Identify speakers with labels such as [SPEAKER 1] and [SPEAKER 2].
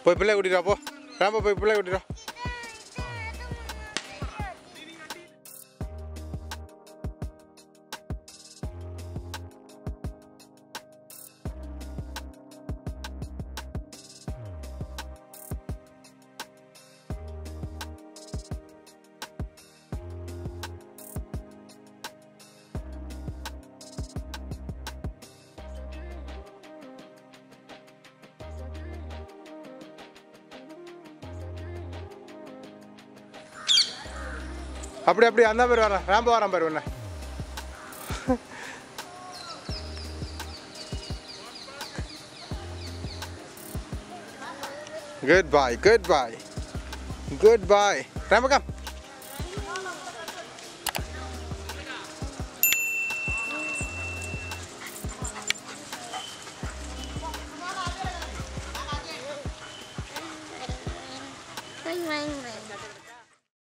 [SPEAKER 1] போய் பிள்ளை கூட்டிட்டு வா, போ ராம்போ போய் பிள்ளை கூட்டிட்டு வா. அப்படி அப்படி அந்த பேர் வரேன் ராம்போ வரான் பாரு உன்ன good boy good boy good boy Rambo come
[SPEAKER 2] Ring, ring, ring.